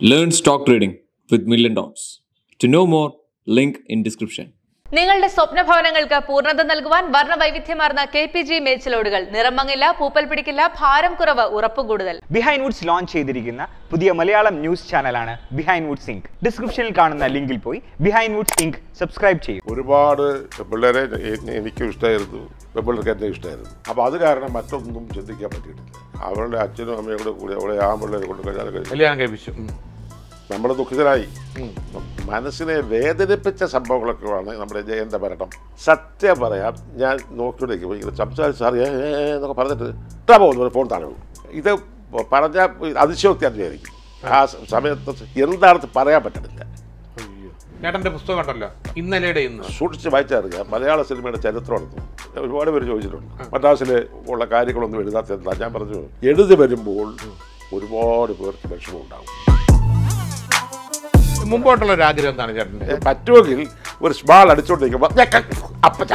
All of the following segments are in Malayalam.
Learn stock trading with Million Dots. To know more, link in description. നിങ്ങളുടെ സ്വപ്ന ഭവനങ്ങൾക്ക് പൂർണ്ണത നൽകുവാൻ വർണ്ണവൈവിധ്യമാർന്ന കെ പി ജി മേച്ചിലോടുകൾ നിറം മങ്ങില്ല പൂപ്പൽ പിടിക്കില്ല ഭാരം കുറവ് ഉറപ്പ് കൂടുതൽ ബിഹൈൻഡ് വുഡ്സ് ലോഞ്ച് ചെയ്തിരിക്കുന്ന പുതിയ മലയാളം ന്യൂസ് ചാനലാണ് ബിഹൈൻഡ് വുഡ്സ് ഇങ്ക് ഡിസ്ക്രിപ്ഷനിൽ കാണുന്ന ലിങ്കിൽ പോയി ബിഹൈൻഡ് വുഡ്സ് ഇങ്ക് സബ്സ്ക്രൈബ് ചെയ്യും ഒരുപാട് പിള്ളേരെ എ- എനിക്കും ഇഷ്ടമായിരുന്നു പെൺപിള്ളേർക്ക് എന്നെ ഇഷ്ടമായിരുന്നു അപ്പോൾ അത് കാരണം മറ്റൊന്നും ചിന്തിക്കാൻ പറ്റിയിട്ടില്ല അവളുടെ അച്ഛനും അമ്മയും കൂടെ കൂടി അവളെ ആ പിള്ളേരെ കൊണ്ട് കല്യാണം കഴിച്ചു കല്യാണം കഴിപ്പിച്ചു ഉം. നമ്മൾ ദുഃഖിതരായി മനസ്സിനെ വേദനിപ്പിച്ച സംഭവങ്ങളൊക്കെയാണ് നമ്മുടെ ജയന്ത മരണം സത്യം പറയാം ഞാൻ നോക്കിക്കൊണ്ടിരിക്കുമ്പോൾ ഇങ്ങനെ സംസാരിച്ച് സാർ ഏ ഏ, ഏ എന്നൊക്കെ പറഞ്ഞിട്ട് ഇട്ടാ പോകുന്നു ഫോൺ താഴെ വീഴും. ഇത് പറഞ്ഞ അതിശയോക്തിയാന്ന് വിചാരിക്കും ആ സ- സമയത്ത് എന്താണെന്ന് പറയാൻ പറ്റണില്ല ചേട്ടന്റെ പുസ്തകം ഉണ്ടല്ലോ ഇന്നലെയുടെ ഇന്ന് സൂക്ഷിച്ച് വായിച്ചറിയാം മലയാള സിനിമയുടെ ചരിത്രമാണെന്ന് ഒരുപാട് പേര് ചോദിച്ചിട്ടുണ്ട് മദ്രാസിൽ ഉള്ള കാര്യങ്ങളൊന്നും എഴുതാത്ത ഞാൻ പറഞ്ഞു എഴുതി വരുമ്പോൾ ഒരുപാട് പേർക്ക് വിഷമം ഉണ്ടാവും മുമ്പോട്ടുള്ള ഒരു ആഗ്രഹം എന്താണ് ചേട്ടന്റെ പറ്റുമെങ്കിൽ ഒരു സ്മാൾ അടിച്ചോണ്ടിരിക്കുമ്പോൾ അപ്പ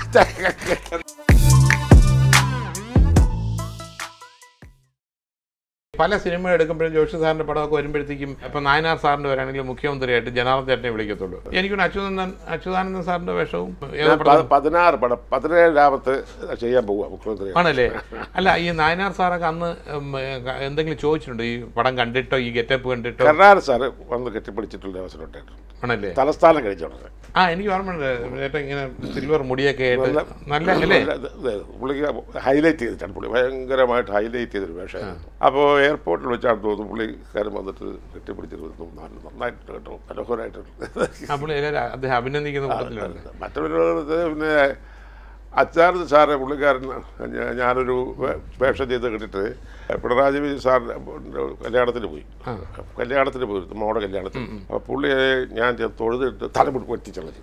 പല സിനിമ എടുക്കുമ്പോഴും ജോഷി സാറിന്റെ പടമൊക്കെ വരുമ്പോഴത്തേക്കും ഇപ്പൊ നായനാർ സാറിന്റെ വരാണെങ്കിൽ മുഖ്യമന്ത്രിയായിട്ട് ജനാർദ്ദൻ ചേട്ടനെ വിളിക്കത്തുള്ളൂ എനിക്കൊരു അച്യുതാനന്ദൻ അച്യുതാനന്ദൻ സാറിന്റെ വേഷവും ഏതോ പടത്തിൽ- പതിനാറ് പടം പതിനേഴാമത്ത് ചെയ്യാൻ പോവുക മുഖ്യമന്ത്രി ആണല്ലേ അല്ല ഈ നായനാർ സാറൊക്കെ അന്ന് ഉം, ഏ, എന്തെങ്കിലും ചോദിച്ചിട്ടുണ്ടോ ഈ പടം കണ്ടിട്ടോ ഈ ഗെറ്റപ്പ് കണ്ടിട്ടോ കരുണാകരൻ സാറ് വന്ന് കെട്ടിപ്പിടിച്ചിട്ടുള്ള അവസരം ഉണ്ടായിട്ടുണ്ട് ആണല്ലേ തലസ്ഥാനം കഴിച്ചോണ്ട് ആ എനിക്ക് ഓർമ്മയുണ്ട് ചേട്ടൻ ഇങ്ങനെ സിൽവർ മുടിയൊക്കെ ആയിട്ട് നല്ല അല്ലേ പുള്ളിക്ക് ഹൈലൈറ്റ് ചെയ്തിട്ടാണ് പുള്ളി ഭയങ്കരമായിട്ട് ഹൈലൈറ്റ് ചെയ്തൊരു വേഷമായിരുന്നു അപ്പോൾ എയർപോർട്ടിൽ വെച്ചാണ് തോന്നുന്നു പുള്ളിക്കാരൻ വന്നിട്ട് കെട്ടിപ്പിടിച്ചിരുന്നു നല്ല നന്നായിട്ട് കേട്ടോ മനോഹരമായിട്ട് അപ്പോൾ അദ്ദേഹം അഭിനന്ദിക്കുന്ന കൂട്ടത്തിലാണ് മറ്റൊരു പിന്നെ അച്ചാർജ് സാറ് പുള്ളിക്കാരൻ ഞാ- ഞാനൊരു വേ- വേഷം ചെയ്ത് കിട്ടിയിട്ട് പിണറായി വിജയൻ സാറിൻ്റെ കല്യാണത്തിന് പോയി കല്യാണത്തിന് പോയി മോടെ കല്യാണത്തിന് അപ്പോൾ പുള്ളിയെ ഞാൻ ചെന്ന് തൊഴുതിട്ട് തലമുടി പൊട്ടിച്ചുള്ള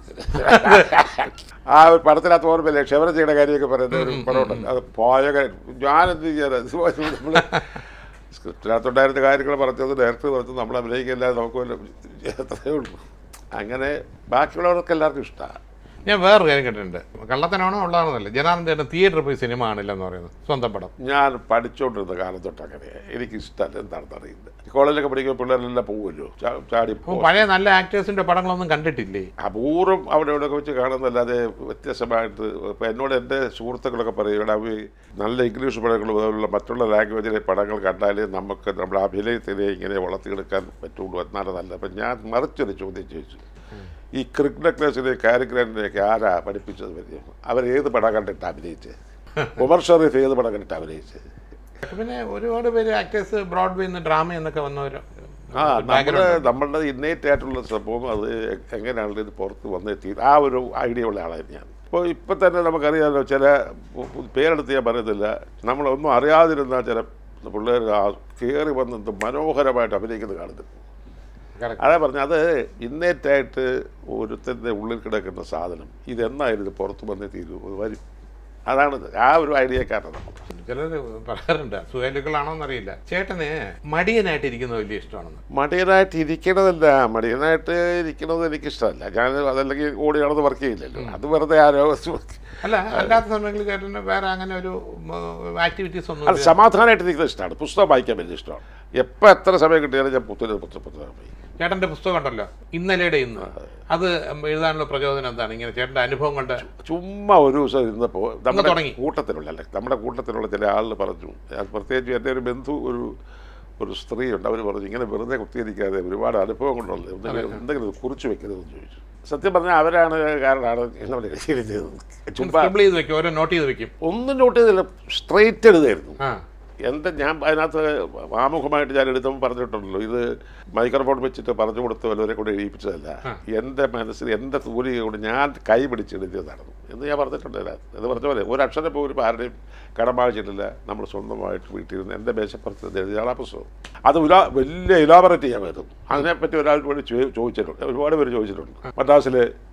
ആ ഒരു പടത്തിനകത്ത് ഓർമ്മയില്ലേ ക്ഷമന ചെയ്യുന്ന കാര്യമൊക്കെ പറയുന്ന ഒരു പടമുണ്ടല്ലോ അത് പോയ കാര്യം ഞാനെന്ത് ചെയ്യാനാണ് നമ്മൾ സ്ക്രിപ്റ്റിനകത്തുണ്ടായിരുന്ന കാര്യങ്ങൾ പറഞ്ഞത് ഡയറക്ടർ പറഞ്ഞത് നമ്മൾ അഭിനയിക്കില്ലാതെ നമുക്ക് വല്ല അത്രയേ ഉള്ളൂ അങ്ങനെ ബാക്കിയുള്ളവർക്ക് എല്ലാവർക്കും ഇഷ്ടമാണ് ഞാൻ വേറൊരു കാര്യം കേട്ടിട്ടുണ്ട് കള്ളത്തനാണോ ഉള്ളതാണെന്നല്ല ജനാർദ്ദൻ ചേട്ടൻ തിയേറ്ററിൽ പോയി സിനിമ കാണില്ലെന്ന് പറയുന്നത് സ്വന്തം പടം ഞാൻ പഠിച്ചുകൊണ്ടിരുന്ന കാലം തൊട്ട് അങ്ങനെ എനിക്ക് ഇഷ്ടമല്ല എന്താണെന്ന് അറിയില്ല കോളേജിലൊക്കെ പഠിക്കുമ്പോൾ പിള്ളേരെല്ലാം പോകുമല്ലോ ചാ- ചാടി അപ്പോൾ പോകും. പഴയ നല്ല ആക്ടേഴ്സിന്റെ പടങ്ങളൊന്നും കണ്ടിട്ടില്ലേ അപൂർവം അവിടെ ഇവിടെ വെച്ച് കാണുന്നല്ലാതെ വ്യത്യസ്തമായിട്ട് ഇപ്പം എന്നോട് എൻ്റെ സുഹൃത്തുക്കളൊക്കെ പറയും ഇവിടെ അവർ നല്ല ഇംഗ്ലീഷ് പടങ്ങൾ പോലുള്ള മറ്റുള്ള ലാംഗ്വേജിലെ പടങ്ങൾ കണ്ടാലേ നമുക്ക് നമ്മുടെ അഭിനയത്തിനെ ഇങ്ങനെ വളർത്തിയെടുക്കാൻ പറ്റുള്ളൂ എന്നാണ് നല്ല അപ്പം ഞാൻ മറിച്ചൊരു ചോദ്യം ചോദിച്ചു ഈ ക്രിക് നെക്ലസിനെ കാരിഗ്രാൻഡിനെയൊക്കെ ആരാ പഠിപ്പിച്ചത് വരും അവരേത് പടം കണ്ടിട്ട് അഭിനയിച്ച് ഉമർ ഷറീഫ് ഏത് പടം കണ്ടിട്ട് അഭിനയിച്ച് പിന്നെ ഒരുപാട് പേര് ആക്ടേഴ്സ് ബ്രോഡ്വേ നിന്ന് ഡ്രാമ എന്നൊക്കെ വന്നവര് ആ നമ്മുടെ നമ്മളുടെ ഇന്നേറ്റ് ആയിട്ടുള്ള സംഭവം അത് എങ്ങനെയാണല്ലോ ഇത് പുറത്ത് വന്നെത്തി ആ ഒരു ഐഡിയ ഉള്ള ആളായിരുന്നു ഞാൻ ഇപ്പോൾ ഇപ്പം തന്നെ നമുക്കറിയാമല്ലോ ചില പു- പു- പേരെടുത്ത് ഞാൻ പറയുന്നില്ല നമ്മളൊന്നും അറിയാതിരുന്ന ചില പിള്ളേർ കയറി വന്ന് മനോഹരമായിട്ട് അഭിനയിക്കുന്നത് കാണുന്നത് Correct. അതാ പറഞ്ഞ അത് ഇന്നേറ്റായിട്ട് ഒരുത്തൻ്റെ ഉള്ളിൽ കിടക്കുന്ന സാധനം ഇതെന്നായിരുന്നു ഇത് പുറത്ത് വന്നേ തീരൂ അത് വരും അതാണ് ആ ഒരു ഐഡിയക്കാരാണ് നമ്മൾ ചിലർ പറയാറുണ്ട് സുഹേലുക്കളാണോ എന്നറിയില്ല ചേട്ടന് മടിയനായിട്ട് ഇരിക്കുന്നത് വലിയ ഇഷ്ടമാണെന്ന് മടിയനായിട്ട് ഇരിക്കണതല്ല മടിയനായിട്ട് ഇരിക്കണത് എനിക്കിഷ്ടമല്ല ഞാൻ അതല്ലെങ്കിൽ ഓടി നടന്ന് വർക്ക് ചെയ്യില്ലല്ലോ അത് വെറുതെ ആരോ അല്ല അല്ലാത്ത സമയങ്ങളിൽ ചേട്ടന് വേറെ അങ്ങനെ ഒരു ആക്ടിവിറ്റീസ് ഒന്നും അല്ല സമാധാനമായിട്ട് ഇരിക്കുന്നത് ഇഷ്ടമാണ് പുസ്തകം വായിക്കാൻ വലിയ ഇഷ്ടമാണ് എപ്പോൾ എത്ര സമയം കിട്ടിയാലും ഞാൻ പുത്തന പുസ്തകം പുസ്തകം വായിക്കും ചേട്ടന്റെ പുസ്തകം ഉണ്ടല്ലോ ഇന്നലെയുടെ ഇന്ന് അത് എഴുതാനുള്ള പ്രചോദനം എന്താണ് ഇങ്ങനെ ചേട്ടന്റെ അനുഭവം കൊണ്ട് ചുമ്മാ ഒരു ദിവസം ഇരുന്നപ്പോൾ നമ്മുടെ തുടങ്ങി. കൂട്ടത്തിലുള്ള അല്ല നമ്മുടെ കൂട്ടത്തിലുള്ള ചില ആളുകൾ പറഞ്ഞു അത് പ്രത്യേകിച്ച് എൻ്റെ ഒരു ബന്ധു ഒരു ഒരു സ്ത്രീയുണ്ട് അവർ പറഞ്ഞു ഇങ്ങനെ വെറുതെ കുത്തിയിരിക്കാതെ ഒരുപാട് അനുഭവങ്ങളുള്ളത് എന്തെങ്കിലും എന്തെങ്കിലും കുറിച്ച് വെക്കരുതെന്ന് ചോദിച്ചു സത്യം പറഞ്ഞാൽ അവരാണ് കാരണമാണ് നമ്മുടെ കയ്യിൽ ചെയ്തത് ചുമ്മാ സ്ക്രിബിൾ ചെയ്ത് വെക്കും ഓരോ നോട്ട് ചെയ്ത് വെക്കും ഒന്നും നോട്ട് ചെയ്തില്ല സ്ട്രെയിറ്റ് എഴുതായിരുന്നു ആ എൻ്റെ ഞാൻ അതിനകത്ത് ആമുഖമായിട്ട് ഞാൻ എടുത്തപ്പോൾ പറഞ്ഞിട്ടുണ്ടല്ലോ ഇത് മൈക്രോഫോൺ വെച്ചിട്ട് പറഞ്ഞു കൊടുത്ത് വല്ലവരെ കൊണ്ട് എഴുതിപ്പിച്ചതല്ല എൻ്റെ മനസ്സിൽ എൻ്റെ തൂലിക കൊണ്ട് ഞാൻ കൈ പിടിച്ചെഴുതിയതാണ് എന്ന് ഞാൻ പറഞ്ഞിട്ടുണ്ട് അതിനകത്ത് എന്ന് പറഞ്ഞ പോലെ ഒരു അക്ഷരം പോലും ആരുടെയും കടമാഴ്ചിട്ടില്ല നമ്മൾ സ്വന്തമായിട്ട് വീട്ടിലിരുന്ന് എൻ്റെ മേശപ്പുറത്ത് ഇത് എഴുതിയാണ് ആ പുസ്തകം അത് ഉലാ വലിയ ഇലാബറേറ്റ് ചെയ്യാമായിരുന്നു അതിനെപ്പറ്റി ഒരാൾ കൂടി ചോ- ചോദിച്ചിട്ടുണ്ട് ഒരുപാട് പേര് ചോദിച്ചിട്ടുണ്ട് മദ്രാസിൽ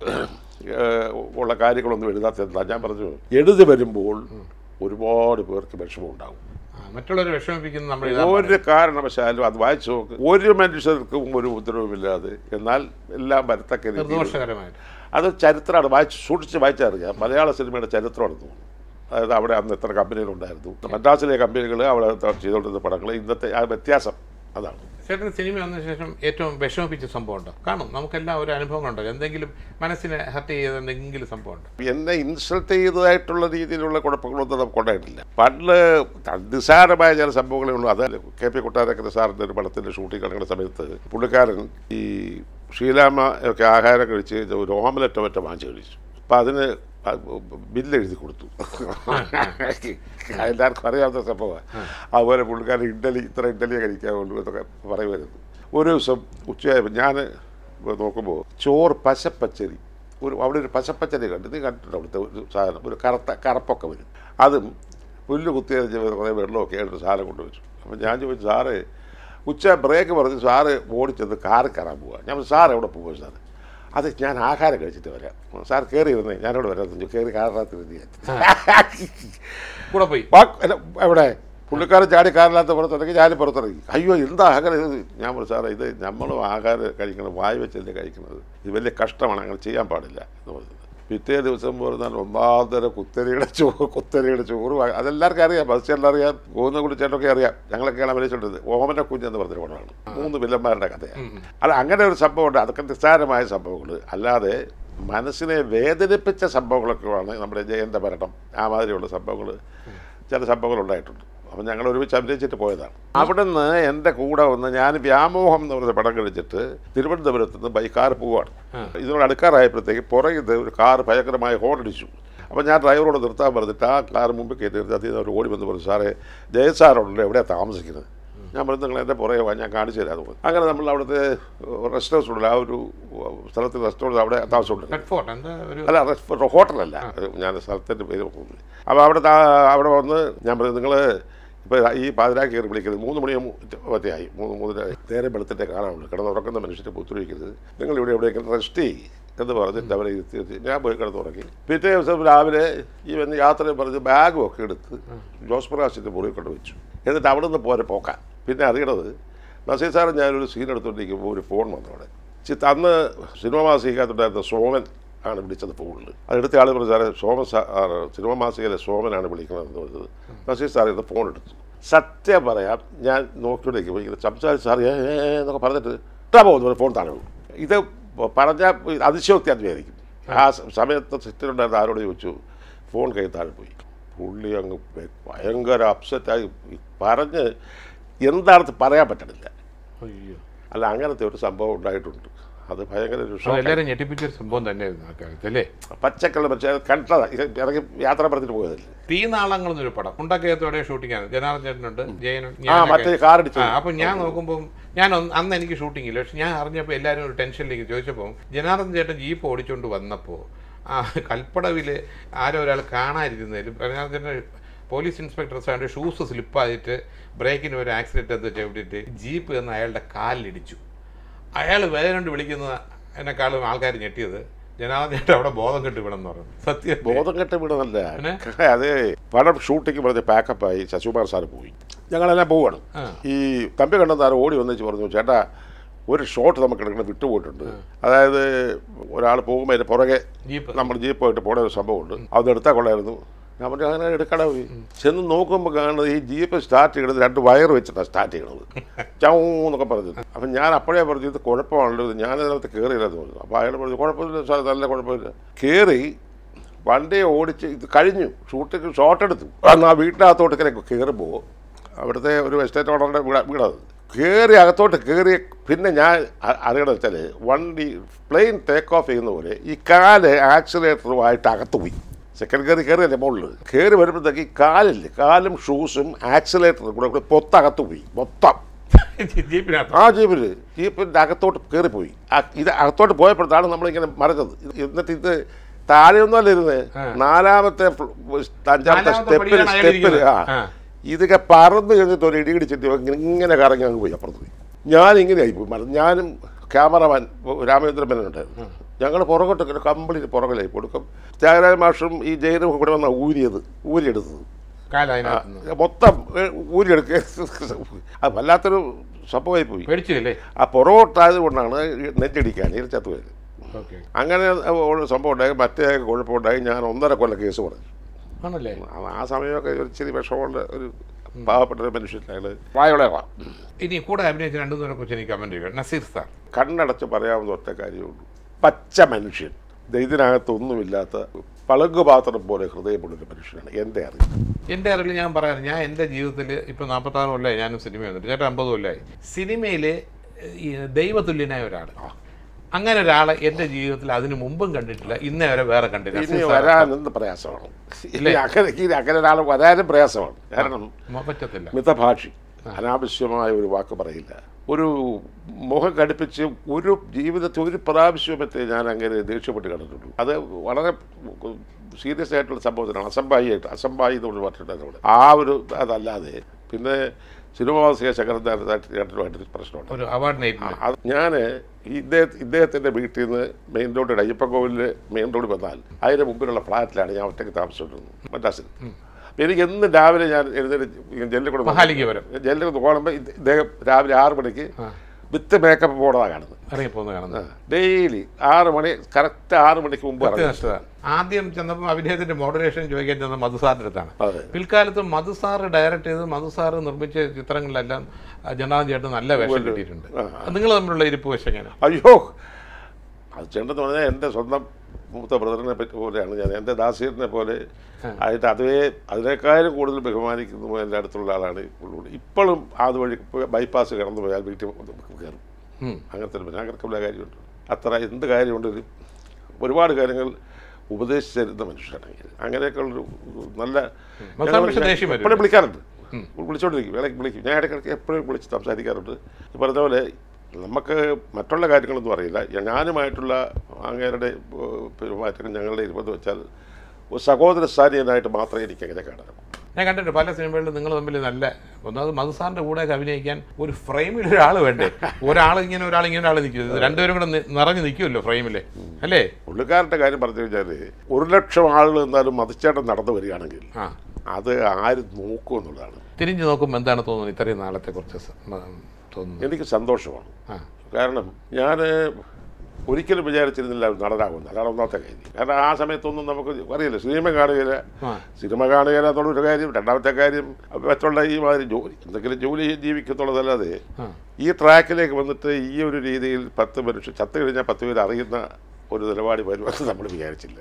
ഉള്ള കാര്യങ്ങളൊന്നും എഴുതാത്ത ഞാൻ പറഞ്ഞു എഴുതി വരുമ്പോൾ ഒരുപാട് പേർക്ക് വിഷമം ഉണ്ടാകും ആ, മറ്റുള്ളവരെ വിഷമിപ്പിക്കുന്നത് നമ്മൾ എഴുതാൻ ഒരു കാരണവശാലും അത് വായിച്ചു നോക്ക് ഒരു മനുഷ്യർക്കും ഒരു ഉപദ്രവമില്ലാതെ എന്നാൽ എല്ലാം വരത്തക്ക രീതിയിൽ നിർദോഷകരമായിട്ട് അത് ചരിത്രമാണ് വായിച്ച് സൂക്ഷിച്ച് വായിച്ചറിയാം മലയാള സിനിമയുടെ ചരിത്രമാണ് തോന്നുന്നു അതായത് അവിടെ അന്ന് എത്ര കമ്പനികളുണ്ടായിരുന്നു മദ്രാസിലെ കമ്പനികൾ അവിടെ ചെയ്തുകൊണ്ടിരുന്ന പടങ്ങൾ ഇന്നത്തെ ആ വ്യത്യാസം അതാണ് ചേട്ടൻ സിനിമ വന്ന ശേഷം ഏറ്റവും വിഷമിപ്പിച്ച സംഭവം ഉണ്ടോ കാണും നമുക്കെല്ലാം ഒരു അനുഭവങ്ങളുണ്ടല്ലോ എന്തെങ്കിലും മനസ്സിനെ ഹർട്ട് ചെയ്ത എന്തെങ്കിലും സംഭവം ഉണ്ടോ എന്നെ ഇൻസൾട്ട് ചെയ്തതായിട്ടുള്ള രീതിയിലുള്ള കുഴപ്പങ്ങളൊന്നും നമുക്ക് ഉണ്ടായിട്ടില്ല പണ്ട് നിസ്സാരമായ ചില സംഭവങ്ങളേ ഉള്ളൂ അത് കെ പി കൊട്ടാരക്കര സാറിൻ്റെ ഒരു പടത്തിൻ്റെ ഷൂട്ടിംഗ് നടക്കുന്ന സമയത്ത് പുള്ളിക്കാരൻ ഈ ഷീലാമ്മ ഒക്കെ ആഹാരം കഴിച്ച് ഒരു ഓമലറ്റോ മറ്റോ വാങ്ങിച്ച് കഴിച്ചു അപ്പം അതിന് ബില്ല് എഴുതി കൊടുത്തു എല്ലാവർക്കും അറിയാവുന്ന സംഭവമാണ് അതുപോലെ പുള്ളിക്കാരൻ ഇഡ്ഡലി ഇത്ര ഇഡ്ഡലിയെ കഴിക്കാവുള്ളൂ എന്നൊക്കെ പറയുമായിരുന്നു ഒരു ദിവസം ഉച്ചയായപ്പോൾ ഞാൻ നോക്കുമ്പോൾ ചോറ് പശപ്പച്ചരി ഒരു അവിടെ ഒരു പശപ്പച്ചരി കണ്ടു ഇത് കണ്ടിട്ടുണ്ട് അവിടുത്തെ ഒരു സാധനം ഒരു കറുത്ത കറുപ്പൊക്കെ വരും അതും പുല്ല് കുത്തിയരിച്ച് കുറേ വെള്ളമൊക്കെ ആയിട്ട് സാധനം കൊണ്ടുവച്ചു അപ്പം ഞാൻ ചോദിച്ചു സാറ് ഉച്ച ബ്രേക്ക് പറഞ്ഞ് സാറ് ഓടിച്ചെന്ന് കാറ് കയറാൻ പോവുക ഞാൻ പറഞ്ഞു, സാർ എവിടെ പോകും സാറ് അത് ഞാൻ ആഹാരം കഴിച്ചിട്ട് വരാം സാർ കയറി ഇരുന്നേ ഞാനിവിടെ വരാം കയറി കാറിനകത്ത് കൂടെ പോയി വാ- അല്ല, എവിടെ പുള്ളിക്കാരൻ ചാടി കാറിനകത്ത് പുറത്തിറങ്ങി ഞാൻ പുറത്തിറങ്ങി അയ്യോ എന്താ അങ്ങനെ ഇത് ഞാൻ പറഞ്ഞു സാറേ ഇത് നമ്മളും ആഹാരം കഴിക്കണം വായു വെച്ചല്ലേ കഴിക്കുന്നത് ഇത് വലിയ കഷ്ടമാണ് അങ്ങനെ ചെയ്യാൻ പാടില്ല എന്ന് പറഞ്ഞത് പിറ്റേ ദിവസം പറഞ്ഞാൽ ഒന്നാന്തര കുത്തരിയുടെ ചോറ് കുത്തരിയുടെ ചോറ് വാ- അതെല്ലാവർക്കും അറിയാം ബസ്സെല്ലാം അറിയാം പോകുന്ന കുടിച്ചേട്ടൊക്കെ അറിയാം ഞങ്ങളൊക്കെയാണ് അഭിനയിച്ചിട്ടുണ്ട് ഓമന കുഞ്ഞെന്ന് പറഞ്ഞൊരു പടമാണ് മൂന്ന് വില്ലന്മാരുടെ കഥയാണ് അല്ല അങ്ങനെ ഒരു സംഭവമുണ്ട് അതൊക്കെ നിസ്സാരമായ സംഭവങ്ങൾ അല്ലാതെ മനസ്സിനെ വേദനിപ്പിച്ച സംഭവങ്ങളൊക്കെയാണ് നമ്മുടെ ജയൻ്റെ മരണം ആ മാതിരിയുള്ള സംഭവങ്ങൾ ചില സംഭവങ്ങൾ ഉണ്ടായിട്ടുണ്ട് അപ്പം ഞങ്ങൾ ഒരുമിച്ച് അഭിനയിച്ചിട്ട് പോയതാണ് അവിടെ നിന്ന് എൻ്റെ കൂടെ വന്ന് ഞാൻ വ്യാമോഹം എന്ന് പറഞ്ഞ പടം കഴിച്ചിട്ട് തിരുവനന്തപുരത്ത് നിന്ന് ബൈക്കാർ പോവാണ് ഇതിനോട് അടുക്കാറായപ്പോഴത്തേക്ക് പുറകിൽ ഒരു കാർ ഭയങ്കരമായി ഹോൺ അടിച്ചു അപ്പോൾ ഞാൻ ഡ്രൈവറോട് നിർത്താൻ പറഞ്ഞിട്ട് ആ കാർ മുമ്പിൽ കയറ്റി നിർത്തി അതിൽ നിന്ന് അവർ ഓടി വന്ന് പറഞ്ഞു സാറേ ജയസാറുണ്ടല്ലോ എവിടെയാണ് താമസിക്കുന്നത് ഞാൻ പറഞ്ഞു നിങ്ങൾ എൻ്റെ പുറകെ വാ ഞാൻ കാണിച്ചു തരാം എന്ന് പറഞ്ഞു. അങ്ങനെ നമ്മൾ അവിടുത്തെ റെസ്റ്റ് ഹൗസ് ഉണ്ടല്ലോ ആ ഒരു സ്ഥലത്ത് റെസ്റ്റ് ഹൗസ് അവിടെ താമസമുണ്ട് റെഡ് ഫോർട്ട് എന്താ ഒരു അല്ല റെസ്റ്റ് ഹോട്ടലല്ല ഞാൻ സ്ഥലത്തിൻ്റെ പേര് പോകുന്നത് അപ്പോൾ അവിടെ താ- അവിടെ വന്ന് ഞാൻ പറഞ്ഞു നിങ്ങൾ ഇപ്പോൾ ഈ പാതിരാക്കി കയറി വിളിക്കരുത് മൂന്ന് മണിയും മറ്റേയായി മൂന്ന് മൂന്നര നേരെ വെളുത്തിട്ടേ കാണാനുള്ളൂ കിടന്ന് ഉറക്കുന്ന മനുഷ്യരെ പുത്തുവയ്ക്കരുത് നിങ്ങൾ ഇവിടെ എവിടെയെങ്കിലും റെസ്റ്റ് ചെയ്യ് എന്ന് പറഞ്ഞിട്ട് അവരെ ഇരുത്തി ഇരുത്തി ഞാൻ പോയി കിടന്ന് ഉറങ്ങി പിറ്റേ ദിവസം രാവിലെ ഈ വന്ന് യാത്ര പറഞ്ഞ് ബാഗും ഒക്കെ എടുത്ത് ജോസ് പ്രകാശിൻ്റെ മുറിയിൽ കൊണ്ട് വെച്ചു എന്നിട്ട് അവിടെ നിന്ന് പോരെ പോക്കാം പിന്നെ അറിയണത് നസീർ സാറ് ഞാനൊരു സീൻ എടുത്തുകൊണ്ടിരിക്കുമ്പോൾ ഒരു ഫോൺ വന്നു അവിടെ ചിത്ത അന്ന് സിനിമ മാസികത്തുണ്ടായിരുന്ന സോമൻ ആണ് വിളിച്ചത് ഫോണിൽ അതെടുത്ത ആൾ പറഞ്ഞു സാറേ സോമൻ സാർ സിനിമ മാസികയിലെ സോമനാണ് വിളിക്കണമെന്ന് പറഞ്ഞത് നസീർ സാർ ഇത് ഫോൺ എടുത്തു സത്യം പറയാം ഞാൻ നോക്കിക്കൊണ്ടിരിക്കുമ്പോൾ ഇങ്ങനെ സംസാരിച്ച് സാർ ഏ ഏ, ഏ എന്നൊക്കെ പറഞ്ഞിട്ട് ഇട്ടാ പോകുന്നു ഫോൺ താഴെ വീണു. ഇത് പറഞ്ഞാൽ അതിശയോക്തി അത് വിചാരിക്കും ആ സ- സമയത്ത് സെറ്റിലുണ്ടായിരുന്ന ആരോട് ചോദിച്ചു ഫോൺ കൈ താഴെ പോയി പുള്ളി അങ്ങ് ഭ- ഭയങ്കര അപ്സെറ്റായി പറഞ്ഞ് എന്താണെന്ന് പറയാൻ പറ്റണില്ല അയ്യോ അല്ല അങ്ങനത്തെ ഒരു സംഭവം ഉണ്ടായിട്ടുണ്ട് അത് ഭയങ്കര ഒരു അത് ഷോക്ക് എല്ലാവരും ഞെട്ടിപ്പിച്ച ഒരു സംഭവം തന്നെയായിരുന്നു ആ കാലത്ത് അല്ലേ പച്ചക്കള്ള പക്ഷേ കണ്ടതാ ഇത് ഇറങ്ങി യാത്ര പറഞ്ഞിട്ട് പോയതല്ലേ തീനാളങ്ങൾ എന്നൊരു പടം കുണ്ടക്കയത്തോടെ ഷൂട്ടിംഗ് ആണ് ജനാർദ്ദൻ ചേട്ടനുണ്ട് ജയനും ആ ഞാനൊക്കെ. മറ്റേ കാർ അടിച്ചു ആ, അപ്പൊ ഞാൻ നോക്കുമ്പോൾ ഞാൻ ഒന്ന് അന്ന് എനിക്ക് ഷൂട്ടിംഗ് ഇല്ല പക്ഷെ ഞാൻ അറിഞ്ഞപ്പോൾ എല്ലാവരും ഒരു ടെൻഷനിലേക്ക് ചോദിച്ചപ്പോൾ ജനാർദ്ദൻ ചേട്ടൻ ജീപ്പ് ഓടിച്ചുകൊണ്ട് വന്നപ്പോൾ ആ കൽപ്പടവിൽ ആരോ ഒരാൾ കാണാതിരുന്നതിലും ജനാർദ്ദൻ ചേട്ടൻ പോലീസ് ഇൻസ്പെക്ടർ സാറിൻ്റെ ഷൂസ് സ്ലിപ്പായിട്ട് ബ്രേക്കിന് ഒരു ആക്സിഡൻറ്റ് എന്ന് ചവിട്ടിയിട്ട് ജീപ്പ് എന്ന് അയാളുടെ കാലിലിടിച്ചു അയാൾ വേദന കൊണ്ട് വിളിക്കുന്ന എന്നെക്കാളും ആൾക്കാർ ഞെട്ടിയത് ജനാർദ്ദൻ ചേട്ടൻ അവിടെ ബോധം കെട്ട് വിടെന്ന് പറഞ്ഞു സത്യം ബോധം കെട്ട വീണതല്ല പിന്നെ? അതെ പടം ഷൂട്ടിങ് പറഞ്ഞ് പാക്കപ്പായി ശശികുമാർ സാറ് പോയി ഞങ്ങളെല്ലാം പോവാണ് ആ. ഈ തമ്പി കണ്ട സാറ് ഓടി വന്നിച്ച് പറഞ്ഞു ചേട്ടാ ഒരു ഷോട്ട് നമുക്ക് എടുക്കണം വിട്ടുപോയിട്ടുണ്ട് അതായത് ഒരാൾ പോകുമ്പോൾ അതിൻ്റെ പുറകെ ജീപ്പ് നമ്മൾ ജീപ്പായിട്ട് പോണ ഒരു സംഭവമുണ്ട് അത് എടുത്താൽ കൊള്ളായിരുന്നു ഞാൻ പറഞ്ഞു അങ്ങനെ എടുക്കണ പോയി ചെന്ന് നോക്കുമ്പോൾ കാണുന്നത് ഈ ജീപ്പ് സ്റ്റാർട്ട് ചെയ്യണത് രണ്ട് വയർ വെച്ചിട്ടാണ് സ്റ്റാർട്ട് ചെയ്യണത് ചൗ എന്നൊക്കെ പറഞ്ഞു അപ്പം ഞാൻ അപ്പോഴേ പറഞ്ഞു ഇത് കുഴപ്പമാണല്ലോ ഇത് ഞാൻ അതിനകത്ത് കയറിയില്ലെന്ന് പറഞ്ഞു അപ്പോൾ അയാൾ പറഞ്ഞു കുഴപ്പമില്ല സാർ നല്ല കുഴപ്പമില്ല കയറി വണ്ടി ഓടിച്ച് ഇത് കഴിഞ്ഞു ഷൂട്ടിങ് ഷോട്ട് എടുത്തു അന്ന് ആ വീട്ടിനകത്തോട്ട് ഇങ്ങനെ കയറുമ്പോൾ അവിടുത്തെ ഒരു എസ്റ്റേറ്റ് ഓണറുടെ വീടാ വീടത് കയറി അകത്തോട്ട് കയറി പിന്നെ ഞാൻ അ- അറിയണമെന്ന് വെച്ചാൽ വണ്ടി പ്ലെയിൻ ടേക്ക് ഓഫ് ചെയ്യുന്ന പോലെ ഈ കാല് ആക്സിലേറ്ററുമായിട്ട് അകത്ത് പോയി സെക്കൻഡ് കയറി കയറിയല്ലേ മുകളിൽ കയറി വരുമ്പോഴത്തേക്ക് ഈ കാലില്ലേ കാലും ഷൂസും ആക്സിലേറ്ററും കൂടെ കൂടെ പൊത്തകത്ത് പോയി മൊത്തം ജീപ്പിനകത്ത് ആ ജീപ്പിൽ ജീപ്പിൻ്റെ അകത്തോട്ട് കയറിപ്പോയി ആ ഇത് അകത്തോട്ട് പോയപ്പോഴത്താണ് നമ്മളിങ്ങനെ മറിഞ്ഞത് ഇത് എന്നിട്ട് ഇത് താഴെയൊന്നുമല്ല ഇരുന്ന് നാലാമത്തെ ഫ്ല- അഞ്ചാമത്തെ നാലാമത്തെ സ്റ്റെപ്പിൽ പടിയിലാണ് അയാൾ സ്റ്റെപ്പിൽ ഇരിക്കുന്നത്. ആ ആ. ഇതൊക്കെ പറന്ന് കഴിഞ്ഞിട്ട് ഒരു ഇടി ഇടിച്ചിട്ട് ഇങ്ങനെ ഇങ്ങനെ കറങ്ങി അങ്ങ് പോയി അപ്പുറത്ത് പോയി ഞാനിങ്ങനെ ആയിപ്പോയി മറ- ഞാനും ക്യാമറമാൻ രാമചന്ദ്രൻ മേനോണ്ടായിരുന്നു ഞങ്ങൾ പുറകോട്ട് ഇങ്ങനെ കംപ്ലീറ്റ് പുറകിലായി കൊടുക്കും ത്യാഗരാജ മാഷും ഈ ജയിലും കൂടെ വന്ന ഊരിയത് ഊരിയെടുത്തത് കാലതിനകത്ത് ആ, മൊത്തം ഏ, ഊരിയെടുക്കുക അത് വല്ലാത്തൊരു സംഭവമായി പോയി പേടിച്ചില്ലേ ആ പുറകോട്ടായത് കൊണ്ടാണ് നെറ്റടിക്കാൻ ചത്തു പോയത് ഓക്കെ അങ്ങനെ ഒരു സംഭവം ഉണ്ടായി മറ്റേ കുഴപ്പമുണ്ടായി ഞാൻ ഒന്നര കൊല്ലം കേസ് പറഞ്ഞു ആണല്ലേ ആ- ആ സമയമൊക്കെ ഒരു ഇച്ചിരി വിഷമമുള്ള ഒരു പാവപ്പെട്ട ഒരു മനുഷ്യൻ അയാൾ വായോളയാണ് ഇനി കൂടെ അഭിനയിച്ച രണ്ടു പേരെ കുറിച്ച് എനിക്ക് കമന്റ് ചെയ്യുക നസീർ സാർ കണ്ണടച്ച് പറയാവുന്ന ഒറ്റ കാര്യമുള്ളൂ പച്ച മനുഷ്യൻ ദേ ഇതിനകത്തൊന്നുമില്ലാത്ത പളുങ്ക് പാത്രം പോലെ ഹൃദയമുള്ളൊരു മനുഷ്യനാണ് എൻ്റെ അറിവ് എൻ്റെ അറിവിൽ ഞാൻ പറയാറ് ഞാൻ എൻ്റെ ജീവിതത്തിൽ ഇപ്പോൾ നാൽപ്പത്താറ് കൊല്ലമായി ഞാനും സിനിമ വന്നിട്ട് ചേട്ടൻ അമ്പത് കൊല്ലമായി സിനിമയിൽ ഈ ദൈവതുല്യനായ ഒരാൾ അങ്ങനെ ഒരാളെ എൻ്റെ ജീവിതത്തിൽ അതിന് മുമ്പും കണ്ടിട്ടില്ല ഇന്നേ വരെ വേറെ കണ്ടില്ല ഇനി നസീർ സാർ വരാനെന്ത് പ്രയാസമാണ് ഇനി അങ്ങനെ ഇനി അങ്ങനെ ഒരാൾ വരാനും പ്രയാസമാണ് കാരണം മ- പറ്റത്തില്ല മിതഭാഷി അനാവശ്യമായ ഒരു വാക്ക് പറയില്ല ഒരു മുഖം കടുപ്പിച്ച് ഒരു ജീവിതത്തിൽ ഒരു പ്രാവശ്യമത്തെ ഞാൻ അങ്ങനെ ദേഷ്യപ്പെട്ട് കണ്ടിട്ടുള്ളൂ അത് വളരെ സീരിയസ് ആയിട്ടുള്ള സംഭവത്തിനാണ് അസംഭായിയായിട്ട് അസംഭായി എന്ന് പറഞ്ഞിട്ടുണ്ട് ആ ഒരു അതല്ലാതെ പിന്നെ സിനിമാവാസിക ചക്രധാരമായിട്ട് പ്രശ്നമുണ്ട് ഒരു അവാർഡ് നൈറ്റിന് അത് ഞാൻ ഇദ്ദേഹം ഇദ്ദേഹത്തിൻ്റെ വീട്ടിൽ നിന്ന് മെയിൻ റോഡ് അയ്യപ്പൻകോവിലിൽ മെയിൻ റോഡ് വന്നാൽ അതിന് മുമ്പിലുള്ള ഫ്ലാറ്റിലാണ് ഞാൻ ഒറ്റയ്ക്ക് താമസിച്ചിരുന്നത് മദ്രാസിൽ അപ്പോൾ എനിക്ക് എന്ന് രാവിലെ ഞാൻ എഴുന്നേറ്റ് ജെല്ലിൽ കൂടെ മഹാലിംഗപുരം ജെല്ലിൽ കൂടെ പോകുമ്പോൾ ഇദ്ദേഹം രാവിലെ ആറ് മണിക്ക് വിത്ത് മേക്കപ്പ് പോണതാണ് കാണുന്നത് ഇറങ്ങിപ്പോന്ന് കാണുന്നത് ഡെയിലി ആറ് മണി കറക്റ്റ് ആറ് മണിക്ക് മുമ്പ് ഇറങ്ങും കൃത്യനിഷ്ഠത ആദ്യം ചെന്നപ്പോൾ അഭിനയത്തിന്റെ മോഡറേഷൻ ചോദിക്കാൻ ചെന്ന മധുസാറിന്റെ അടുത്താണ് അതെ പിൽക്കാലത്ത് മധുസാർ ഡയറക്റ്റ് ചെയ്ത് മധുസാർ നിർമ്മിച്ച ചിത്രങ്ങളിലെല്ലാം ആ, ജനാർദ്ദൻ ചേട്ടൻ നല്ല വേഷം കിട്ടിയിട്ടുണ്ട് നിങ്ങൾ തമ്മിലുള്ള ഇരിപ്പ് വശം എങ്ങനെ അയ്യോ അത് ചേണ്ടെന്ന് പറഞ്ഞാൽ എൻ്റെ സ്വന്തം മൂത്ത ബ്രദറിനെ പറ്റി പോലെയാണ് ഞാൻ എൻ്റെ ദാസീറിനെ പോലെ ആയിട്ട് അതേ അതിനേക്കാളും കൂടുതൽ ബഹുമാനിക്കുന്ന എൻ്റെ അടുത്തുള്ള ആളാണ് പുള്ളിയോട് ഇപ്പോഴും അതുവഴി ബൈപ്പാസ് കടന്നു പോയാൽ വീട്ടിൽ കയറും ഉം. അങ്ങനത്തെ ഒരു അങ്ങനത്തെ കാര്യമുണ്ട് അത്ര എന്ത് കാര്യമുണ്ടെങ്കിലും ഒരുപാട് കാര്യങ്ങൾ ഉപദേശിച്ചു തരുന്ന മനുഷ്യനാണ് അങ്ങനെയൊക്കെയുള്ളൊരു നല്ല മസാല പക്ഷേ ദേഷ്യം വരും. എപ്പോഴും വിളിക്കാറുണ്ട് വിളിച്ചോണ്ടിരിക്കും ഇടയ്ക്ക് വിളിക്കും ഞാൻ ഇടയ്ക്കിടയ്ക്ക് എപ്പോഴും വിളിച്ച് സംസാരിക്കാറുണ്ട് ഈ പറഞ്ഞ പോലെ നമുക്ക് മറ്റുള്ള കാര്യങ്ങളൊന്നും അറിയില്ല ഞാനുമായിട്ടുള്ള അങ്ങേരുടെ ഏഹ്, പെരുമാറ്റങ്ങൾ ഞങ്ങളുടെ ഇരുപത് വെച്ചാൽ ഒരു സഹോദര സ്ഥാനീയനായിട്ട് മാത്രമേ എനിക്ക് അങ്ങനെ കാണാൻ ഞാൻ കണ്ടിട്ടുണ്ട് പല സിനിമകളിലും നിങ്ങൾ തമ്മിൽ നല്ല ഒന്നാമത് മധുസാറിന്റെ കൂടെ ഒക്കെ അഭിനയിക്കാൻ ഒരു ഫ്രെയിമിൽ ഒരാൾ വേണ്ടേ ഒരാൾ ഇങ്ങനെ ഒരാൾ ഇങ്ങനെ ഒരാൾ നിൽക്കും രണ്ടുപേരും കൂടെ നി- നിറഞ്ഞു നിൽക്കുമല്ലോ ഫ്രെയിമിൽ അല്ലേ പുള്ളിക്കാരൻ്റെ കാര്യം പറഞ്ഞു കഴിഞ്ഞാൽ ഒരു ലക്ഷം ആളുകൾ എന്നാലും മതിച്ചേട്ടൻ നടന്നു വരികയാണെങ്കിൽ ആ അത് ആര് നോക്കും എന്നുള്ളതാണ് തിരിഞ്ഞു നോക്കുമ്പോൾ എന്താണ് തോന്നുന്നത് ഇത്രയും നാളത്തെ കുറച്ച് സ- മ- തോന്നുന്നു എനിക്ക് സന്തോഷമാണ് ആ കാരണം ഞാൻ ഒരിക്കലും വിചാരിച്ചിരുന്നില്ല ഒരു നടനാകുമെന്ന് അതാണ് ഒന്നാമത്തെ കാര്യം കാരണം ആ സമയത്തൊന്നും നമുക്ക് അറിയില്ല സിനിമ കാണുകയില്ല ആ. സിനിമ കാണുകയില്ല എന്നുള്ളൊരു കാര്യം രണ്ടാമത്തെ കാര്യം മറ്റുള്ള ഈ മാതിരി ജോലി എന്തെങ്കിലും ജോലി ചെയ്ത് ജീവിക്കുന്നുള്ളതല്ലാതെ ആ. ഈ ട്രാക്കിലേക്ക് വന്നിട്ട് ഈ ഒരു രീതിയിൽ പത്ത് മനുഷ്യർ ചത്ത് കഴിഞ്ഞാൽ പത്ത് പേര് അറിയുന്ന ഒരു നിലപാട് വരുമെന്ന് നമ്മൾ വിചാരിച്ചില്ല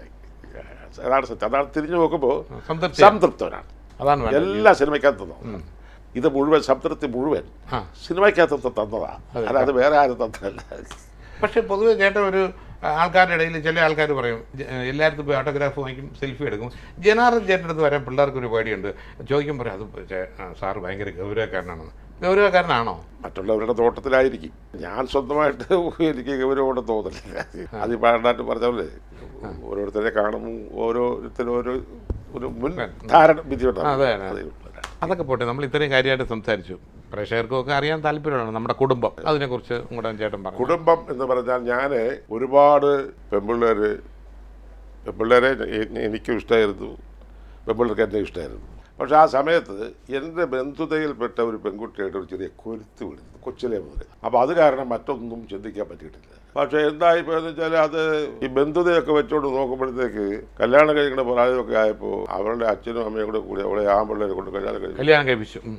അതാണ് സത്യം അതാണ് തിരിഞ്ഞു നോക്കുമ്പോൾ സംതൃപ്തി സംതൃപ്തനാണ് അതാണ് വേണ്ടത് എല്ലാ സിനിമയ്ക്കകത്ത് തന്നു ഇത് മുഴുവൻ സംതൃപ്തി മുഴുവൻ ആ. സിനിമയ്ക്കകത്ത് തന്നതാ അല്ലാതെ വേറെ ആരും തന്നതല്ല പക്ഷെ പൊതുവെ ചേട്ടൻ ഒരു ആ, ആൾക്കാരുടെ ഇടയിൽ ചില ആൾക്കാർ പറയും ജ- എല്ലായിടത്തും പോയി ഓട്ടോഗ്രാഫ് വാങ്ങിക്കും സെൽഫി എടുക്കും ജനാർദ്ദൻ ചേട്ടൻ്റെ അടുത്ത് വരാൻ പിള്ളേർക്ക് ഒരു പേടിയുണ്ട് ചോദിക്കും പറയും അത് ചേ- ആ, സാറ് ഭയങ്കര ഗൗരവക്കാരനാണെന്ന് ഗൗരവക്കാരനാണോ മറ്റുള്ളവരുടെ തോട്ടത്തിലായിരിക്കും ഞാൻ സ്വന്തമായിട്ട് എനിക്ക് ഗൗരവോടെ തോന്നില്ല അത് ഈ പാണ്ടാട്ട് പറഞ്ഞ പോലെ ഓരോരുത്തരെ കാണുമ്പോൾ ഓരോരുത്തരും ഓരോ ഒരു മുൻ ധാരണ വിധി അതെ, അതെ. അതൊക്കെ പോട്ടെ നമ്മൾ ഇത്രയും കാര്യമായിട്ട് സംസാരിച്ചു പ്രേക്ഷകർക്കും ഒക്കെ അറിയാൻ താല്പര്യമാണ് നമ്മുടെ കുടുംബം അതിനെക്കുറിച്ച് കൂടെ ചേട്ടൻ പറഞ്ഞു കുടുംബം എന്ന് പറഞ്ഞാൽ ഞാൻ ഒരുപാട് പെമ്പിള്ളേർ പെമ്പിള്ളേരെ എ- എനിക്കും ഇഷ്ടമായിരുന്നു പെമ്പിള്ളേർക്ക് എന്നെ ഇഷ്ടമായിരുന്നു പക്ഷെ ആ സമയത്ത് എൻ്റെ ബന്ധുതയിൽപ്പെട്ട ഒരു പെൺകുട്ടിയായിട്ട് ഒരു ചെറിയ കൊരുത്ത് വിടുന്നു കൊച്ചിലെ മുതൽ അപ്പോൾ അത് കാരണം മറ്റൊന്നും ചിന്തിക്കാൻ പറ്റിയിട്ടില്ല പക്ഷേ എന്തായിപ്പോയെന്ന് വെച്ചാൽ അത് ഈ ബന്ധുതയൊക്കെ വെച്ചുകൊണ്ട് നോക്കുമ്പോഴത്തേക്ക് കല്യാണം കഴിക്കുന്ന പ്രായമൊക്കെ ആയപ്പോൾ അവളുടെ അച്ഛനും അമ്മയും കൂടെ കൂടി അവളെ ആ പിള്ളേരെ കൊണ്ട് കല്യാണം കഴിച്ചു കല്യാണം കഴിപ്പിച്ചു ഉം.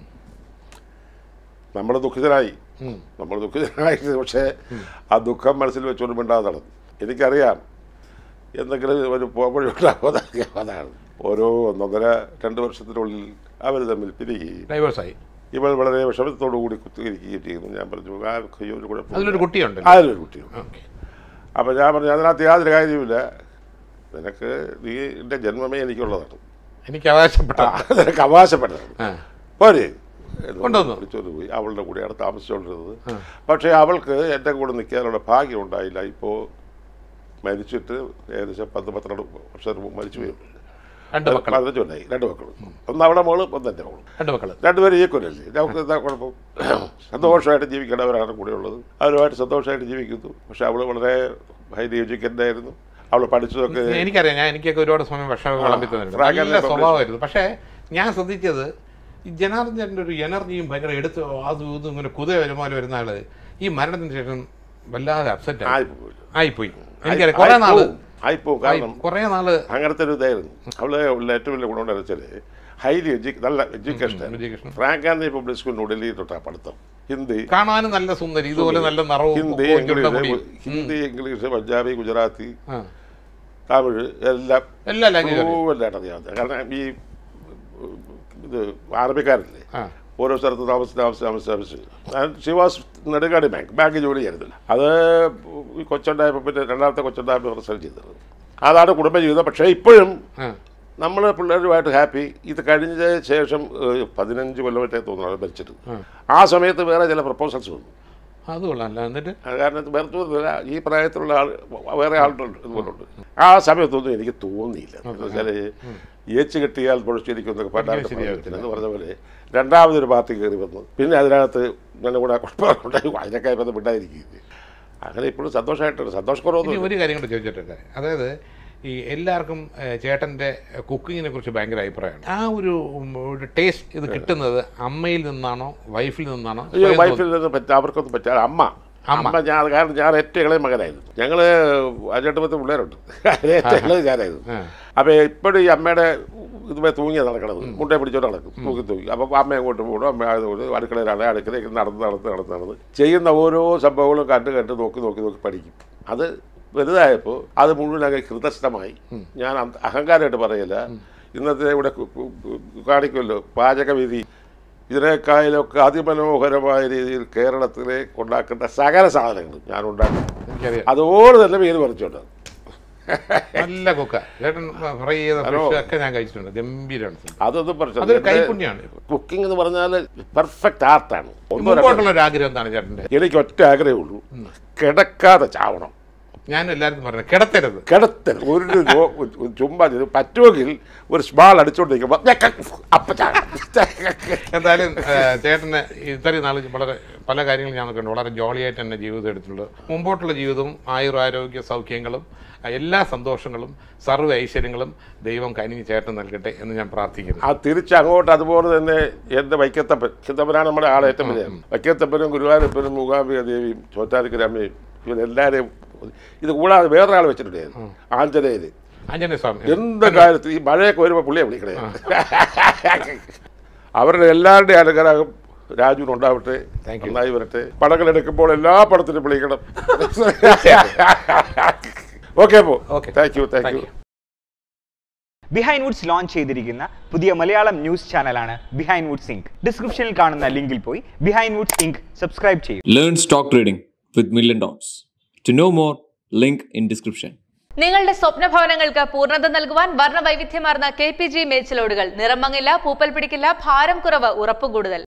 നമ്മൾ ദുഃഖിതരായി ഉം. നമ്മൾ ദുഃഖിതരായിട്ട് പക്ഷേ ആ ദുഃഖം മനസ്സിൽ വെച്ചുകൊണ്ട് മിണ്ടാതെ നടന്നു എനിക്കറിയാം എന്തെങ്കിലും ഒരു പോകഴുണ്ടാവും അതാണ് ഓരോ ഒന്നൊന്നര രണ്ട് വർഷത്തിനുള്ളിൽ അവർ തമ്മിൽ പിരിയുകയും ഡൈവേഴ്സായി ഇവൾ വളരെ വിഷമത്തോടു കൂടി കുത്തിയിരിക്കുകയും ചെയ്യുന്നു ഞാൻ പറഞ്ഞു ആ അയ്യോ, ഒരു കുഴപ്പമില്ല. അതിലൊരു കുട്ടിയുണ്ട് അതിലൊരു കുട്ടിയുണ്ട് ഓക്കെ അപ്പോൾ ഞാൻ പറഞ്ഞു അതിനകത്ത് യാതൊരു കാര്യവുമില്ല നിനക്ക് നീ എൻ്റെ ജന്മമേ എനിക്കുള്ളതാണ് എനിക്ക് അവകാശപ്പെട്ട ആ, നിനക്ക് അവകാശപ്പെട്ടതാണ് ആ. പോരെ എന്ന് കൊണ്ടുവന്നു. വിളിച്ചോണ്ട് പോയി അവളുടെ കൂടെയാണ് താമസിച്ചുകൊണ്ടിരുന്നത് പക്ഷേ അവൾക്ക് എൻ്റെ കൂടെ നിൽക്കാനുള്ള ഭാഗ്യം ഉണ്ടായില്ല ഇപ്പോൾ മരിച്ചിട്ട് ഏകദേശം പത്ത് പന്ത്രണ്ട് വർഷം മുമ്പ് മരിച്ചു പോയി രണ്ട് മക്കൾ പതിനഞ്ച് കൊല്ലായി രണ്ട് മക്കൾ ഒന്ന് അവിടെ മോള് ഒന്ന് എൻ്റെ മോള് രണ്ട് മക്കൾ രണ്ടുപേരും ഈക്വലല്ലേ നമുക്ക് എന്താ കുഴപ്പം സന്തോഷമായിട്ട് ജീവിക്കേണ്ടവരാണ് കൂടെയുള്ളത് അവരുമായിട്ട് സന്തോഷമായിട്ട് ജീവിക്കുന്നു പക്ഷെ അവൾ വളരെ ഹൈലി എഡ്യൂക്കേറ്റഡ് ആയിരുന്നു അവൾ പഠിച്ചതൊക്കെ എനിക്കറിയാം ഞാൻ എനിക്കൊക്കെ ഒരുപാട് സമയം ഭക്ഷണം വിളമ്പി തന്നിട്ടുണ്ട് ഫ്രാങ്ക് നല്ല ആൻഡ് സ്വഭാവമായിരുന്നു പക്ഷേ ഞാൻ ശ്രദ്ധിച്ചത് ഈ ജനാർദ്ദൻ ചേട്ടൻ്റെ ഒരു എനർജിയും ഭയങ്കര എടുത്ത് അതും ഇതും ഇങ്ങനെ കുതിര വരുമാനം വരുന്ന ആള് ഈ മരണത്തിന് ശേഷം വല്ലാതെ അപ്സെറ്റ് ആയി ആയിപ്പോയി ആയിപ്പോയി എനിക്കറിയാം കുറേ നാള് ആയിപ്പോവും കാരണം കുറേ നാള് അങ്ങനത്തെ ഒരു ഇതായിരുന്നു അവള് ഉള്ള ഏറ്റവും വലിയ ഗുണം എന്താണെന്ന് വെച്ചാൽ ഹൈലി എഡ്യു നല്ല education education. Frank Gandhi public school New Delhi തൊട്ടാ പഠിത്തം ഹിന്ദി കാണാനും നല്ല സുന്ദരി ഇതുപോലെ നല്ല നിറവും ഹിന്ദി കൊഞ്ചുണ്ട ഇംഗ്ലീഷ് മുടിയും. ഹിന്ദി ഇംഗ്ലീഷ് പഞ്ചാബി ഗുജറാത്തി ആ. തമിഴ് എല്ലാം എല്ലാ ലാംഗ്വേജ് ഫ്ലുവൻ്റായിട്ട് അറിയാം കാരണം ഈ ഇത് ആർമിക്കാരില്ലേ ആ ഓരോ സ്ഥലത്ത് താമസിച്ച് താമസിച്ച് താമസിച്ച് താമസിച്ച് she was Nedungadi bank bank ജോലി ചെയ്തില്ല അത് ഈ കൊച്ചുണ്ടായപ്പോൾ പിന്നെ രണ്ടാമത്തെ കൊച്ചുണ്ടായപ്പോൾ റിസൾട്ട് ചെയ്തത് അതാണ് കുടുംബജീവിതം പക്ഷേ ഇപ്പോഴും ആ നമ്മൾ പിള്ളേരുമായിട്ട് ഹാപ്പി ഇത് കഴിഞ്ഞ ശേഷം ഏഹ്, പതിനഞ്ച് കൊല്ലമായിട്ടേ തോന്നുന്നു അത് മരിച്ചിട്ട് ആ സമയത്ത് വേറെ ചില പ്രപ്പോസൽസ് വന്നു അത് കൊള്ളാമല്ല എന്നിട്ട് അത് കാരണം വെറുതെ ഈ പ്രായത്തിലുള്ള ആൾ വേറെ ആളുണ്ട് ഇതുപോലുണ്ട് ആ സമയത്തൊന്നും എനിക്ക് തോന്നിയില്ല എന്ന് വെച്ചാൽ ഏച്ച് കെട്ടിയാൽ പൊളിച്ചിരിക്കുന്നൊക്കെ പണ്ടായിട്ട് ശരിയാവത്തില്ല. എന്ന് പറഞ്ഞ പോലെ രണ്ടാമതൊരു പാർട്ടി കയറി വന്നു പിന്നെ അതിനകത്ത് നല്ല കൂടെ കുഴപ്പമുണ്ടായി അതിനൊക്കെ ബന്ധം വിട്ടായിരിക്കും അങ്ങനെ ഇപ്പോഴും സന്തോഷമായിട്ടുണ്ട് ഇനി സന്തോഷക്കുറവൊന്നും ഒരു കാര്യം കൂടെ ചോദിച്ചിട്ടുണ്ട് അതായത് ഈ എല്ലാവർക്കും ഏഹ്, ചേട്ടൻ്റെ കുക്കിങ്ങിനെ കുറിച്ച് ഭയങ്കര അഭിപ്രായമാണ് ആ ഒരു ഉം, ഒരു ടേസ്റ്റ് ഇത് കിട്ടുന്നത് അമ്മയിൽ നിന്നാണോ വൈഫിൽ നിന്നാണോ അയ്യോ സ്വയം വൈഫിൽ നിന്ന് പറ്റ അവർക്കൊന്നും പറ്റാ അമ്മ അമ്മ. അമ്മ ഞാൻ കാരണം ഞാൻ ഏറ്റവും ഇളയ മകനായിരുന്നു ഞങ്ങൾ അഞ്ചെട്ട് പത്ത് പിള്ളേരുണ്ട് അതിൽ ഏറ്റവും ഇളയത് ഞാനായിരുന്നു ആ. അപ്പോൾ ഇപ്പോഴും ഈ അമ്മയുടെ ഇതുമേ തൂങ്ങിയ നടക്കണത് മുണ്ടേ പിടിച്ചോണ്ട് നടക്കും തൂക്കി തൂക്കി അപ്പോൾ അമ്മ അങ്ങോട്ട് പോകും അമ്മ ആയതുകൊണ്ട് അടുക്കളയിലാണ് അടുക്കളയിൽ നടന്ന് നടന്ന് നടന്ന് നടന്ന് ചെയ്യുന്ന ഓരോ സംഭവങ്ങളും കണ്ട് കണ്ട് നോക്കി നോക്കി നോക്കി പഠിക്കും അത് വലുതായപ്പോൾ അത് മുഴുവൻ അങ്ങ് കൃതസ്ഥമായി ഞാൻ അന്ത- അഹങ്കാരമായിട്ട് പറയില്ല ഇന്നത്തെ ഇവിടെ കു- കു- കു- കാണിക്കുമല്ലോ പാചകവിധി ഇതിനേക്കാളൊക്കെ അതിമനോഹരമായ രീതിയിൽ കേരളത്തിലെ ഉണ്ടാക്കുന്ന സകല സാധനങ്ങളും ഞാൻ ഉണ്ടാക്കും എനിക്കറിയാം അതുപോലെ തന്നെ മീൻ പറിച്ചോണ്ട് നല്ല കുക്ക ചേട്ടൻ ഫ്രൈ ചെയ്ത ഫിഷ് ഒക്കെ ഞാൻ കഴിച്ചിട്ടുണ്ട് ഗംഭീരമാണ് അതൊന്നും അതൊരു പറഞ്ഞു കൈപുണ്യാണ് കുക്കിംഗ് എന്ന് പറഞ്ഞാൽ പെർഫെക്റ്റ് ആർട്ടാണ് ഒന്നോ രണ്ടോ മുമ്പോട്ടുള്ള ഒരു ആഗ്രഹം എന്താണ് ചേട്ടൻ്റെ എനിക്ക് ഒറ്റ ആഗ്രഹമേ ഉള്ളൂ കിടക്കാതെ ചാവണം ഞാൻ എല്ലാവരും പറഞ്ഞത് കിടത്തരുത് കിടത്തൽ ഒരു നോ- ഒരു ചുമ്മാ ഇത് പറ്റുമെങ്കിൽ ഒരു സ്മാൾ അടിച്ചോണ്ടിരിക്കുമ്പോൾ അപ്പ ചാകണം എന്തായാലും ആ, ചേട്ടന് ഇത്രയും നാൾ വളരെ പല കാര്യങ്ങളും ഞാൻ നോക്കുന്നുണ്ട് വളരെ ജോളിയായിട്ട് തന്നെ ജീവിതം എടുത്തിട്ടുണ്ട് മുമ്പോട്ടുള്ള ജീവിതവും ആയുരാരോഗ്യ സൗഖ്യങ്ങളും ആ, എല്ലാ സന്തോഷങ്ങളും സർവ്വ ഐശ്വര്യങ്ങളും ദൈവം കനിഞ്ഞ് ചേട്ടൻ നൽകട്ടെ എന്ന് ഞാൻ പ്രാർത്ഥിക്കുന്നു ആ തിരിച്ച് അങ്ങോട്ട് അതുപോലെ തന്നെ എൻ്റെ വൈക്കത്തപ്പൻ ചിത്തപ്പനാണ് നമ്മുടെ ആളേറ്റം വലിയ വൈക്കത്തപ്പനും ഗുരുവായൂരപ്പനും മൂകാംബിക ദേവിയും ചോറ്റാനിക്കരമ്മയും ഇവരെല്ലാവരെയും ഇത് കൂടാതെ വേറൊരാൾ വെച്ചിട്ടുണ്ടായിരുന്നു ആഞ്ജനേയര് ആഞ്ജനേയ സ്വാമി എന്ത് കാര്യത്തിൽ ഈ മഴയൊക്കെ വരുമ്പോൾ പുള്ളിയെ വിളിക്കണേ അവരുടെ എല്ലാവരുടെയും അനുഗ്രഹം രാജുവിന് ഉണ്ടാവട്ടെ Thank you. നന്നായി വരട്ടെ പടങ്ങൾ എടുക്കുമ്പോൾ എല്ലാ പടത്തിനും വിളിക്കണം ഓക്കെ അപ്പോ Okay. Thank you thank Thank you you. Behindwoods launch ചെയ്തിരിക്കുന്ന പുതിയ മലയാളം ന്യൂസ് ചാനലാണ് ബിഹൈൻഡ് വുഡ്സ് ഇങ്ക് ഡിസ്ക്രിപ്ഷനിൽ കാണുന്ന ലിങ്കിൽ പോയി ബിഹൈൻഡ് വുഡ്സ് ഇങ്ക് സബ്സ്ക്രൈബ് ചെയ്യും Learn stock trading with Million Dots. To know more, link in description. നിങ്ങളുടെ സ്വപ്ന ഭവനങ്ങൾക്ക് പൂർണ്ണത നൽകുവാൻ വർണ്ണ വൈവിധ്യമാർന്ന കെ പി ജി മേച്ചിലോടുകൾ നിറം മങ്ങില്ല പൂപ്പൽ പിടിക്കില്ല ഭാരം കുറവ് ഉറപ്പുകൂടുതൽ